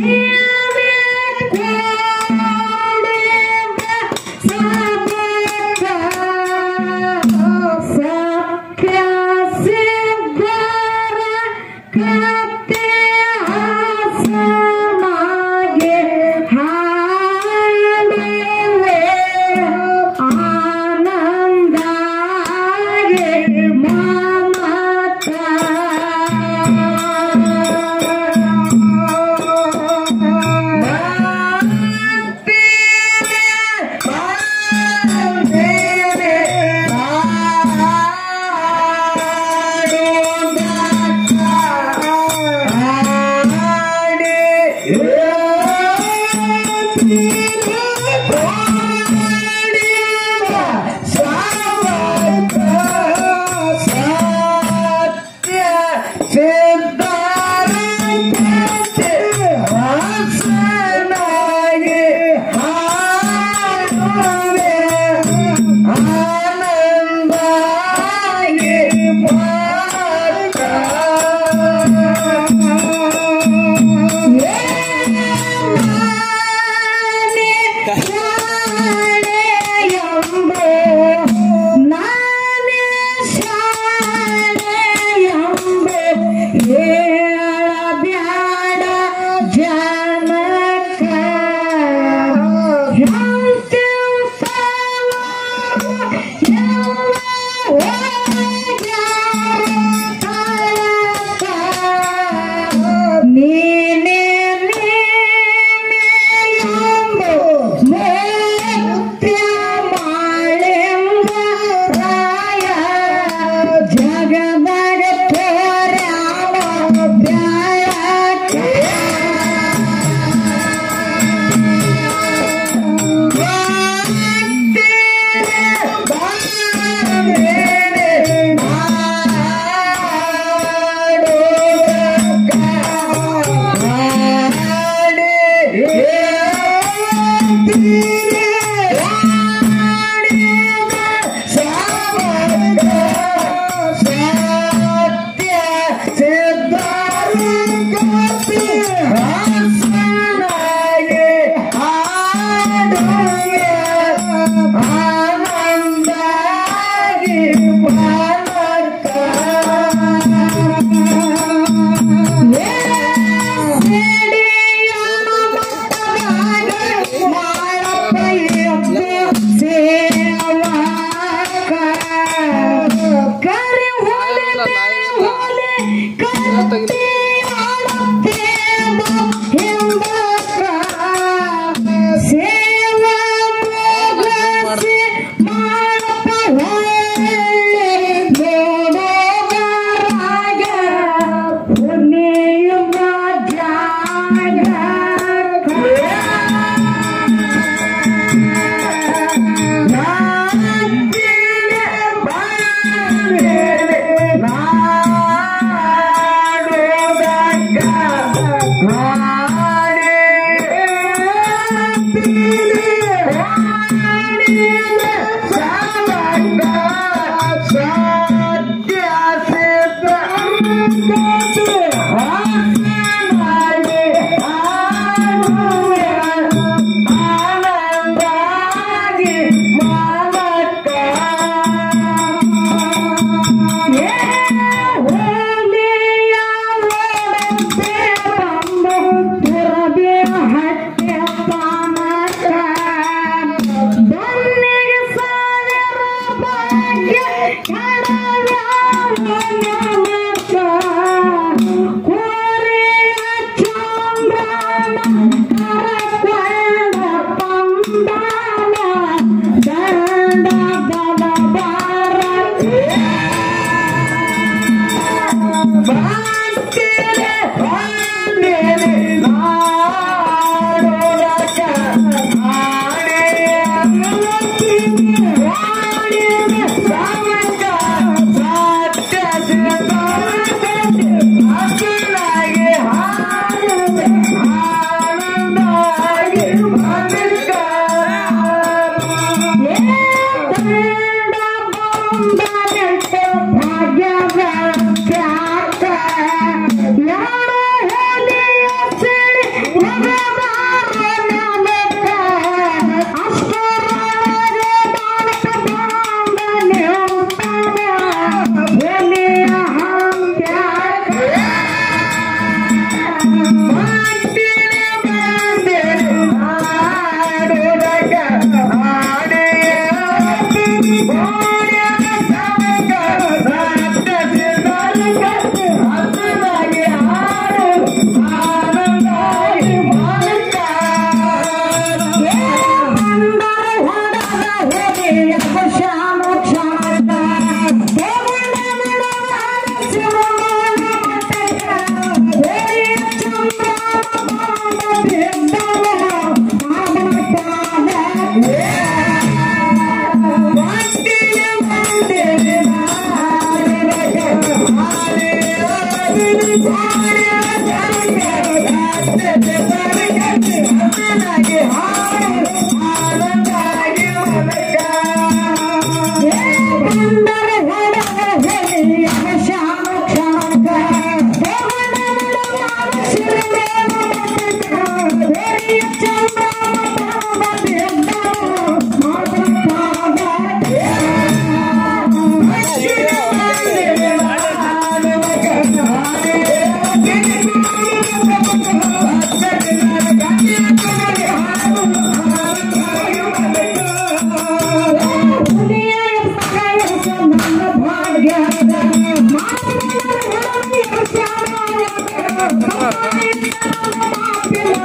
Yeah!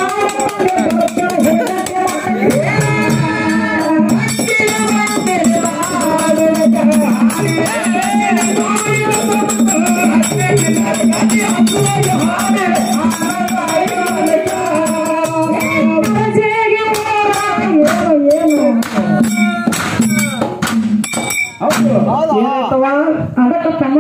ಅದಕ್ಕೆ ತಮ್ಮ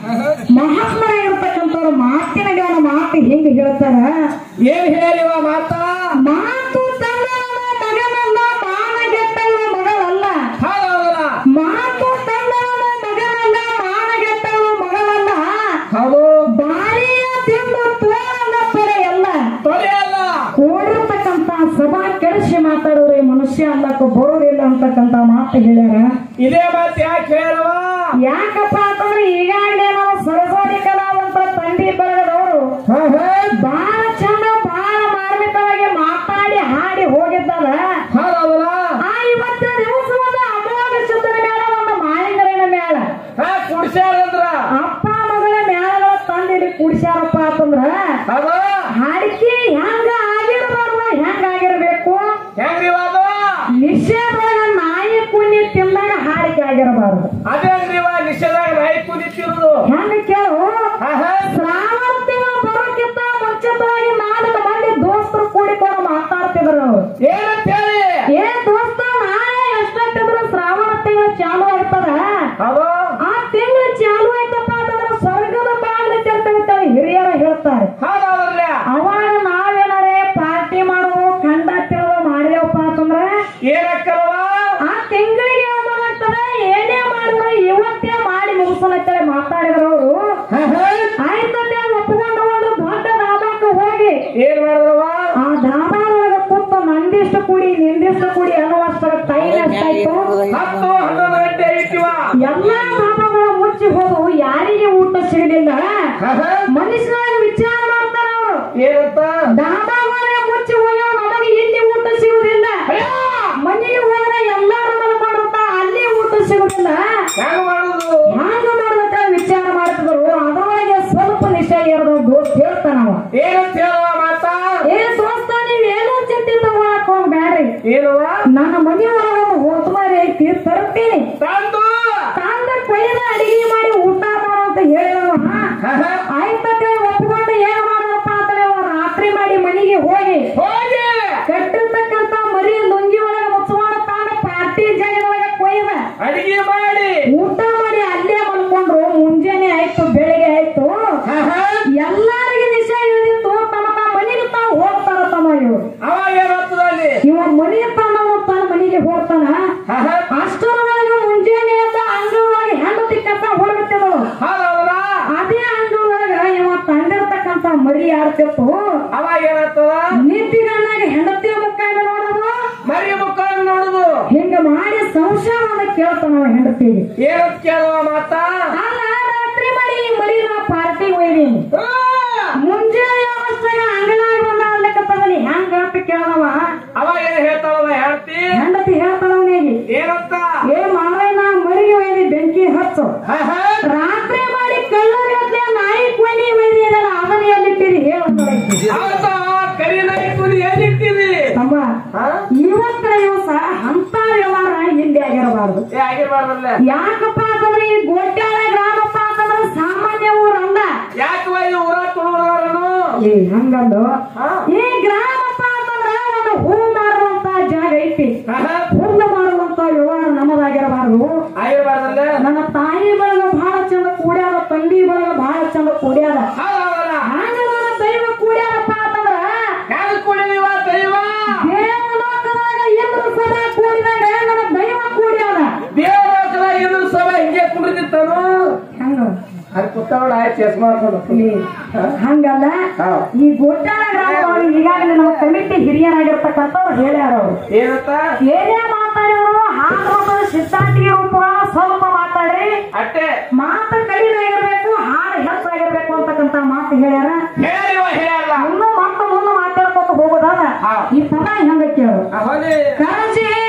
ಮಹಾತ್ಮರಾಗಿರ್ತಕ್ಕಂಥವ್ರು ಮಾತಿನ ಜ್ಞಾನ ಮಾತು ಹಿಂಗೆ ಹೇಳ್ತಾರ ಏನ್ ಹೇಳಿವ ಮಾತಾ ಮಾತು ತಂದವನ ಮಗನಲ್ಲ ಮಾನಗೆಟ್ಟವನ ಮಗಳಲ್ಲ ಹೌದಲ್ಲ ಮಾತು ತಂದವನ ಮಗನಲ್ಲ ಮಾನಗೆಟ್ಟವನ ಮಗಳಲ್ಲ ಹೌದು ಬಾರಿಯ ತಿಂದು ತೋರಣ ತೊರೆಯಲ್ಲ ತೊರೆಯಲ್ಲ ಕೂಡಿರ್ತಕ್ಕಂಥ ಸಭಾ ಕೆಡಿಸಿ ಮಾತಾಡೋರು ಈ ಮನುಷ್ಯ ಅಲ್ಲಕ್ಕ ಬರೋರಿಲ್ಲ ಅಂತಕ್ಕಂಥ ಮಾತು ಹೇಳ್ಯಾರ ಇದೇ ಮಾತು ಯಾಕೆ ಹೇಳುವ ಯಾಕಪ್ಪ ಅಂತಂದ್ರೆ ಈಗಾಗಲೇ ನಾವು ಸರಸ್ವತಿ ಕಲಾವಂತರ ತಂಡಿ ಬಳಗದವರು ಬಹಳ ಚಂದ ಬಹಳ ಮಾರ್ಮಿಕವಾಗಿ ಮಾತಾಡಿ ಹಾಡಿ ಹೋಗಿದ್ದಾರ ಹೌದಲ್ಲ ಆ ಇವತ್ತಿನ ದಿವಸವಾದ ಅಮೋಘ ಶುದ್ಧನ ಮೇಳ ಒಂದು ಮಾಲಿಂಗರೇನ ಮೇಳ ಹಾ ಕುಡ್ಸ್ಯಾರಂದ್ರ ಅಪ್ಪ ಮಗಳ ಮೇಳಗಳ ತಂದಿಡಿ ಕುಡಿಸ್ಯಾರಪ್ಪ ಅಂತಂದ್ರ ಹೌದು ಹಾಡಿಕೆ ಹೆಂಗ ಆಗಿರಬಾರ್ದು ಹೆಂಗ ಆಗಿರ್ಬೇಕು ಹೆಂಗ್ರಿ ಅದು ನಿಷೇಧದಾಗ ನಾಯಿ ಕುನಿ ತಿಂದಾಗ ಹಾಡಿಕೆ ಆಗಿರಬಾರ್ದು ಅದೇಂಗ್ರಿವ ನಿಷೇಧಾಗ ನಾಯಿ ಕುದಿತಿರುದು ಹೆಂಗ ಕೇಳು ಆಹಾ. ಶ್ರಾವಣ ತಿಂಗಳು ಬರೋಕ್ಕಿಂತ ಮುಂಚಿತವಾಗಿ ನಾಲ್ಕು ಮಂದಿ ದೋಸ್ತರು ಕೂಡಿಕೊಂಡು ಮಾತಾಡ್ತಿದ್ರು ಅವ್ರು ಏನಂತ ಹೇಳಿ ಏ ದೋಸ್ತ ನಾಳೆ ಎಷ್ಟೊತ್ತಿದ್ರು ಶ್ರಾವಣ ತಿಂಗಳು ಚಾಲು ಆಗ್ತದ ಹೌದು ಆ ತಿಂಗಳು ಚಾಲು ಆಯ್ತಪ್ಪ ಅಂತಂದ್ರೆ ಸ್ವರ್ಗದ ಬಾಗಿಲು ತೆರ್ತಂತ ಹಿರಿಯರು ಹೇಳ್ತಾರೆ ಹೌದಲ್ಲ ಅವಾಗ ನಾವೇನಾರೇ ಪಾರ್ಟಿ ಮಾಡುವ ಖಂಡ ತಿರುವು ಮಾಡಿದೆವಪ್ಪ ಅಂತಂದ್ರೆ ಏನಕ್ಕಲ್ವ ಆ ತಿಂಗಳಿಗೆ ಏನಾಗ್ತದೆ ಏನೇ ಮಾಡಿದ್ರು ಇವತ್ತೇ ಮಾಡಿ ಮುಗಿಸಲತ್ತೇಳಿ ಮಾತಾಡಿದ್ರು ಅವರು ಆಯ್ತಂತೆ ಒಪ್ಪಿಕೊಂಡು ಒಂದು ದೊಡ್ಡ ಧಾಬಾಕ್ಕೆ ಹೋಗಿ ಏನ್ ಮಾಡಿದ್ರವ ಆ ಧಾಬಾದೊಳಗೆ ಕೂತು ನಂದಿಷ್ಟು ಕುಡಿ ನಿಂದಿಷ್ಟು ಕುಡಿ ಅನ್ನುವಷ್ಟರ ಟೈಮ್ ಎಷ್ಟಾಯ್ತು ಹತ್ತು ಹನ್ನೊಂದು ಗಂಟೆ ಐತಿವ ಎಲ್ಲಾ ಧಾಬಾಗಳು ಮುಚ್ಚಿ ಹೋದವು ಯಾರಿಗೆ ಊಟ ಸಿಗಲಿಲ್ಲ ಮನುಷ್ಯರಾಗಿ ವಿಚಾರ ಮಾಡ್ತಾರ ಅವರು ಏನಂತ ಧಾಬಾಗಳೇ ಮುಚ್ಚಿ ಹೋಗ್ಯಾವ ನಮಗೆ ಇಲ್ಲಿ ಊಟ ಸಿಗುದಿಲ್ಲ ಮನೆಗೆ ಹೋದ್ರೆ ಎಲ್ಲಾರು ಮಲ್ಕೊಂಡಿರ್ತ ಅಲ್ಲಿ ಊಟ ಸಿಗುದಿಲ್ಲ ಹೆಂಗ್ ಮಾಡುದು ಹ್ಯಾಂಗ ಮಾಡ್ಬೇಕ ವಿಚಾರ ಮಾಡ್ತಿದ್ರು ಅದರೊಳಗೆ ಸ್ವಲ್ಪ ನಿಶ್ಚಯ ಇರೋದು ದೋಸ್ತ್ ಹೇಳ್ತಾನವ ಏನಂತ ಹೇಳುವ ಮಾತಾ ಏ ದೋಸ್ತ ನೀವೇನೋ ಚಿಂತೆ ತಗೊಳಕ್ ಹೋಗ್ಬ್ಯಾಡ್ರಿ ಏನವ ನನ್ನ ಮನೆ ಒಳಗೊಂದು ಹೋತ್ಮಾರಿ ಐತಿ ತರ್ತೀನಿ ತಂದು ತಂದ ಕೊಯ್ದ ಅಡಿಗೆ ಮಾಡಿ ಊಟ ಮಾಡೋ ಅಂತ ಹೇಳಿದವ ಆಯ್ತಕ್ಕೆ ಒಪ್ಪಿಕೊಂಡು ಏನ್ ಮಾಡೋದಪ್ಪ ಅಂತಲೇ ಅವ ರಾತ್ರಿ ಮಾಡಿ ಮನೆಗೆ ಹೋಗಿ ಹೋಗಿ ಕಟ್ಟಿರ್ತಕ್ಕಂತ ಮರಿ ಲುಂಗಿ ಒಳಗೆ ಮುಚ್ಚವಾಡ ತಾಂಡ ಪಾರ್ಟಿ ಜಾಗದೊಳಗೆ ಕೊಯ್ದ ಅಡಿಗೆ ಮಾಡಿ ಊಟ ಮಾಡಿ ಅಲ್ಲೇ ಮಲ್ಕೊಂಡ್ರು ಮುಂಜಾನೆ ಆಯ್ತು ಬೆಳಿಗ್ಗೆ ಆಯ್ತು ಎಲ್ಲಾರಿಗೆ ನಿಶೆ ಇಳಿದಿತ್ತು ತಮ್ಮ ತಮ್ಮ ಮನೆಗೆ ತಾವು ಹೋಗ್ತಾರ ತಮ್ಮ ಇವ್ರು ಅವಾಗ ಏನಾಗ್ತದ ಅಲ್ಲಿ ಇವ ಮನೆ ತನ್ನ ತನ್ನ ಮನೆಗೆ ಹೋಗ್ತಾನ ಅಷ್ಟರೊಳಗೆ ಮುಂಜಾನೆ ಎದ್ದ ಅಂಗಳೊಳಗೆ ಹೆಂಡತಿ ಕಸ ಹೊರಗುತ್ತಿದ್ರು ಹೌದಲ್ಲ ಅದೇ ಅಂಗಳೊಳಗ ಇವ ತಂದಿರ್ತಕ್ಕಂತ ಮರಿ ಆಡ್ತಿತ್ತು ಅವಾಗ ಏನಾಗ್ತದ ನಿಂತಿಗಣ್ಣಾಗ ಹೆಂಡತಿ ಮುಖ ನೋಡೋದು ಮರಿ ಮುಖ ನೋಡುದು ಹಿಂಗ ಮಾಡಿ ಸಂಶಯವನ್ನು ಕೇಳ್ತಾನವ ಹೆಂಡತಿಗೆ ಏನಂತ ಕೇಳುವ ಮಾತಾ ಅಲ್ಲ ರಾತ್ರಿ ಮಾಡಿ ಈ ಮರಿ ನಾ ಪಾರ್ಟಿಗೆ ಒಯ್ದೀನಿ ಆ, ಮುಂಜಾನೆ ಅವಸ್ಥೆಗೆ ಅಂಗನಾಗ ಬಂದ ಅಲ್ಲಕತ್ತವನಿ ಹೆಂಗ ಅಂತ ಕೇಳವ ಅವಾಗ ಏನ್ ಹೇಳ್ತಾಳವ ಹೇಳ್ತಿ ಹೆಂಡತಿ ಹೇಳ್ತಾಳವನಿಗೆ ಏನಂತ ಏ ಮಾವಯ್ಯ ನಾ ಮರಿಗೆ ಒಯ್ದಿ ಬೆಂಕಿ ಹಚ್ಚು ಆಹಾ. ರಾತ್ರಿ ಮಾಡಿ ಕಳ್ಳಗತ್ಲೆ ನಾಯಿ ಕೊಯ್ನಿ ಒಯ್ದಿರಲ್ಲ ಅದನ್ನ ಎಲ್ಲಿಟ್ಟಿರಿ ಹೇಳಿ ಹೌದಾ ಕರಿ ನಾಯಿ ಕುದಿ ಎಲ್ಲಿಟ್ಟಿರಿ ತಮ್ಮ ಹಾ? ಇವತ್ತಿನ ದಿವಸ ಅಂತ ವ್ಯವಹಾರ ಇಲ್ಲಿ ಆಗಿರಬಾರ್ದು ಏ ಆಗಿರ್ಬಾರ್ದಲ್ಲ ಯಾಕಪ್ಪ ಅಂತಂದ್ರೆ ಈ ಗೋಟ್ಯಾಳ ಗ್ರಾಮಪ್ಪ ಅಂತಂದ್ರೆ ಸಾಮಾನ್ಯ ಊರಲ್ಲ ಯಾಕೆ ಇದು ಊರ ತುಳುವರನು ಏ ಹಂಗಂದು ಹಾ. ಈ ಗ್ರಾಮಪ್ಪ ಅಂತಂದ್ರೆ ಒಂದು ಹೂ ಮಾಡುವಂತ ಜಾಗ ಐತಿ ಆಹಾ. ಹುಲ್ಲು ಮಾಡುವಂತ ವ್ಯವಹಾರ ನಮ್ಮದಾಗಿರಬಾರ್ದು ಆಗಿರ್ಬಾರ್ದಲ್ಲ ನನ್ನ ತಾಯಿ ಬಳಗ ಬಹಳ ಚಂದ ಕೂಡ್ಯಾದ ತಂಗಿ ಬಳಗ ಬಹಳ ಚಂದ ಕೂಡ್ಯಾದ ಹೌದಲ್ಲ ಹಂಗ ನನ್ನ ದೈವ ಕೂಡ್ಯಾದಪ್ಪ ಅಂತಂದ್ರ ಯಾರು ಕುಡಿದೀವ ದೈವ ದೇವಲೋಕದಾಗ ಇಂದ್ರ ಸದಾ ಕೂಡಿದಾಗ ನನ್ನ ದೈವ ಕೂಡ್ಯಾದ ದೇವರ ಇದ್ರು ಸಭ ಹಿಂಗೆ ಕುಡಿದಿತ್ತನು ಹಂಗ ಅದು ಕುತ್ತವಳ ಆಯ್ತು ಚಸ್ಮಾ ಹಾಕೊಂಡು ಇಲ್ಲಿ ಹಂಗಲ್ಲ ಹಾ. ಈ ಗೋಟಾಳ ಗ್ರಾಮದವರು ಈಗಾಗಲೇ ನಮ್ಮ ಕಮಿಟಿ ಹಿರಿಯರಾಗಿರ್ತಕ್ಕಂಥವ್ರು ಹೇಳ್ಯಾರ ಅವರು ಏನಂತ ಏನೇ ಮಾತಾಡಿದ್ರು ಹಾಡು ಸಿದ್ಧಾಂತಿಗೆ ರೂಪಗಳ ಸ್ವಲ್ಪ ಮಾತಾಡ್ರಿ ಅಟ್ಟೆ ಮಾತು ಕಡಿಮೆ ಆಗಿರ್ಬೇಕು ಹಾಡು ಹೆಚ್ಚಾಗಿರ್ಬೇಕು ಅಂತಕ್ಕಂಥ ಮಾತು ಹೇಳ್ಯಾರ ಹೇಳಿವ ಹೇಳಲ್ಲ ಇನ್ನು ಮತ್ತೆ ಮುಂದೆ ಮಾತಾಡ್ಕೊತ ಹೋಗೋದಾದ ಹಾ. ಈ ಪದ ಹೆಂಗ ಕೇಳು ಹೋಗಿ ಕರಜೆ